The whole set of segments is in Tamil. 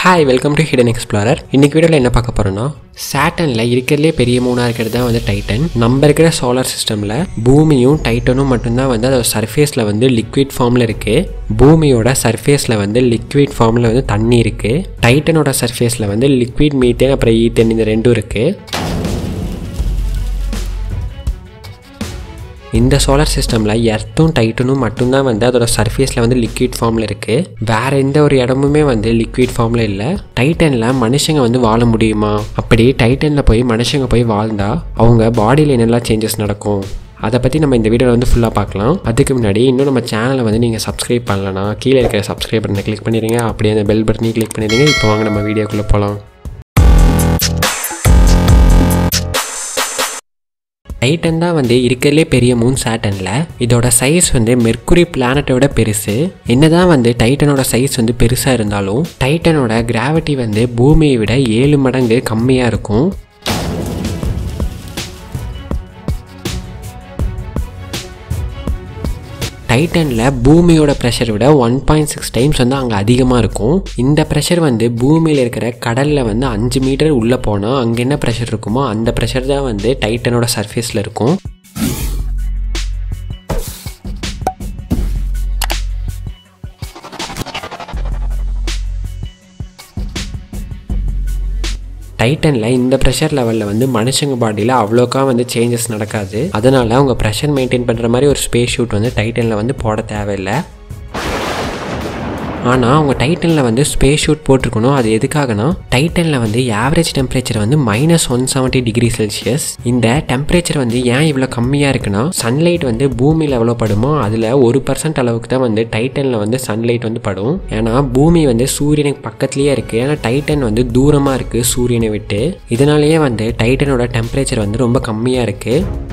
hi welcome to hidden explorer இன்னைக்கு வீடியோவில் என்ன பார்க்க போகிறோன்னா சேட்டனில் இருக்கிறதுலே பெரிய மூணாக இருக்கிறது தான் வந்து டைட்டன் நம்ம இருக்கிற சோலார் சிஸ்டமில் பூமியும் டைட்டனும் மட்டும்தான் வந்து அதோட சர்ஃபேஸில் வந்து லிக்விட் ஃபார்மில் இருக்குது பூமியோட சர்ஃபேஸில் வந்து லிக்விட் ஃபார்மில் வந்து தண்ணி இருக்குது டைட்டனோட சர்ஃபேஸில் வந்து லிக்விட் மீத்தேன் அப்புறம் ஈத்தேன் இந்த ரெண்டும் இருக்குது இந்த சோலார் சிஸ்டமில் எர்த்தும் டைட்டனும் மட்டும்தான் வந்து அதோட சர்ஃபேஸில் வந்து லிக்விட் ஃபார்மில் இருக்குது வேற எந்த ஒரு இடமுமே வந்து லிக்விட் ஃபார்மில் இல்லை டைட்டனில் மனுஷங்க வந்து வாழ முடியுமா அப்படி டைட்டனில் போய் மனுஷங்க போய் வாழ்ந்தா அவங்க பாடியில் என்னெல்லாம் சேஞ்சஸ் நடக்கும் அதை பற்றி நம்ம இந்த வீடியோவில் வந்து ஃபுல்லாக பார்க்கலாம் அதுக்கு முன்னாடி இன்னும் நம்ம சேனலை வந்து நீங்கள் சப்ஸ்கிரைப் பண்ணலனா கீழே இருக்கிற சப்ஸ்கிரைப் பட்டனை கிளிக் பண்ணிடுங்க அப்படியே அந்த பெல் பட்டனையும் கிளிக் பண்ணிடுங்க இப்போ வாங்க நம்ம வீடியோக்குள்ளே போகலாம் டைட்டன் தான் வந்து இருக்கிறதுலே பெரிய மூன் சேட்டனில் இதோட சைஸ் வந்து மெர்க்குரி பிளானட்டோட பெருசு என்னதான் வந்து டைட்டனோட சைஸ் வந்து பெருசாக இருந்தாலும் டைட்டனோட கிராவிட்டி வந்து பூமியை விட ஏழு மடங்கு கம்மியாக இருக்கும் டைட்டனில் பூமியோட ப்ரெஷர் விட ஒன் பாயிண்ட் சிக்ஸ் டைம்ஸ் வந்து அங்கே அதிகமாக இருக்கும் இந்த ப்ரெஷர் வந்து பூமியில் இருக்கிற கடலில் வந்து அஞ்சு மீட்டர் உள்ளே போனால் அங்கே என்ன ப்ரெஷர் இருக்குமோ அந்த ப்ரெஷர் தான் வந்து டைட்டனோட சர்ஃபேஸில் இருக்கும் டைட்டனில் இந்த ப்ரெஷர் லெவலில் வந்து மனுஷங்க பாடியில் அவ்வளோக்கா வந்து சேஞ்சஸ் நடக்காது அதனால் அவங்க ப்ரெஷர் மெயின்டைன் பண்ணுற மாதிரி ஒரு ஸ்பேஸ் ஷூட் வந்து டைட்டனில் வந்து போட தேவையில்லை ஆனால் அவங்க டைட்டனில் வந்து ஸ்பேஸ் ஷூட் போட்டிருக்கணும் அது எதுக்காகனா டைட்டனில் வந்து ஆவரேஜ் டெம்பரேச்சர் வந்து minus one seventy degree Celsius இந்த டெம்பரேச்சர் வந்து ஏன் இவ்வளோ கம்மியாக இருக்குன்னா சன்லைட் வந்து பூமியில் எவ்வளோ படுமோ அதில் ஒரு பர்சன்ட் அளவுக்கு தான் வந்து டைட்டனில் வந்து சன்லைட் வந்து படும் ஏன்னா பூமி வந்து சூரியனுக்கு பக்கத்துலேயே இருக்குது ஏன்னா டைட்டன் வந்து தூரமாக இருக்குது சூரியனை விட்டு இதனாலேயே வந்து டைட்டனோட டெம்பரேச்சர் வந்து ரொம்ப கம்மியாக இருக்குது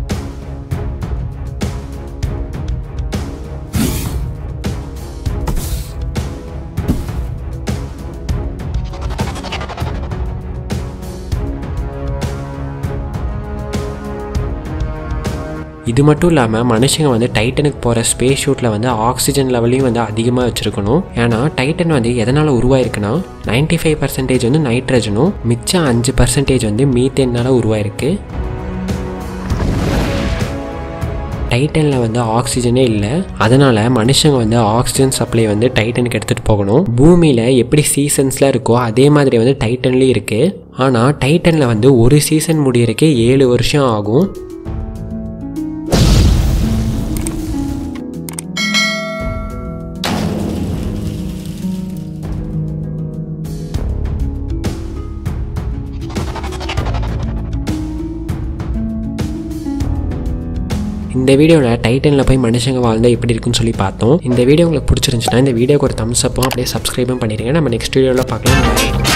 இது மட்டும் இல்லாமல் மனுஷங்க வந்து டைட்டனுக்கு போகிற ஸ்பேஸ் ஷூட்டில் வந்து ஆக்சிஜன் லெவலையும் வந்து அதிகமாக வச்சுருக்கணும் ஏன்னா டைட்டன் வந்து எதனால் உருவாயிருக்குன்னா நைன்டி ஃபைவ் பர்சன்டேஜ் வந்து நைட்ரஜனும் மிச்சம் அஞ்சு பர்சன்டேஜ் வந்து மீத்தேனால் உருவாயிருக்கு டைட்டனில் வந்து ஆக்சிஜனே இல்லை அதனால் மனுஷங்க வந்து ஆக்சிஜன் சப்ளை வந்து டைட்டனுக்கு எடுத்துகிட்டு போகணும் பூமியில் எப்படி சீசன்ஸ்லாம் இருக்கோ அதே மாதிரி வந்து டைட்டன்லேயும் இருக்குது ஆனால் டைட்டனில் வந்து ஒரு சீசன் முடியறக்கே ஏழு வருஷம் ஆகும் இந்த வீடியோவில் டைட்டனில் போய் மனுஷங்க வாழ்ந்தால் எப்படி இருக்குன்னு சொல்லி பார்த்தோம் இந்த வீடியோ உங்களுக்கு பிடிச்சிருந்துச்சுன்னா இந்த வீடியோக்கு ஒரு தம்ஸ் அப்பும் அப்படியே சப்ஸ்கிரைபும் பண்ணிடுங்க நம்ம நெக்ஸ்ட் வீடியோவில் பார்க்கலாம்